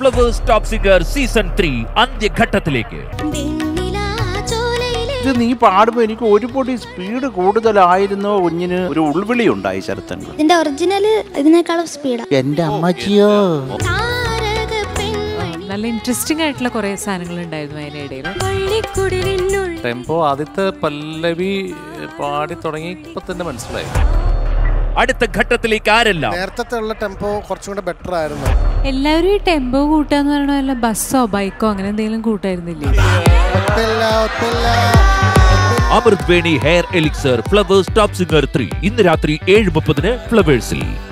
flowers top singer season three അന്ത്യഘട്ടത്തിലേക്ക് ഇത് നീ പാടുമ്പോ എനിക്ക് ഒരു പൊടി സ്പീഡ് കൂടുതലായിരുന്നോ കുഞ്ഞിന് ഒരു ഉൾവിളി ഉണ്ടായി ശരത്തങ്ങൾ ഇതിന്റെ ഒറിജിനൽ ഇതിനേക്കാളും സ്പീഡാ എന്റെ അമ്മച്ചിയോ നല്ല ഇൻട്രസ്റ്റിംഗ് ആയിട്ടുള്ള കുറെ സാധനങ്ങൾ ഉണ്ടായിരുന്നു അതിനിടയിൽ ടെമ്പോ ആദ്യത്തെ പല്ലവി പാടി തുടങ്ങിയപ്പോ തന്നെ മനസ്സിലായി അടുത്ത ഘട്ടത്തിലേക്ക് ആരെല്ലാം നേരത്തെ ഉള്ള ടെമ്പോ കുറച്ചും കൂടെ ബെറ്റർ ആയിരുന്നു എല്ലാവരും ഈ ടെമ്പോ കൂട്ടാന്ന് പറയണ വല്ല ബസ്സോ ബൈക്കോ അങ്ങനെ എന്തെങ്കിലും കൂട്ടായിരുന്നില്ലേ ഒത്തില്ല ഒത്തില്ല Amrit Veni hair elixir Flowers top singer three ഇന്ന് രാത്രി ഏഴ് മുപ്പതിന് ഫ്ലവേഴ്സിൽ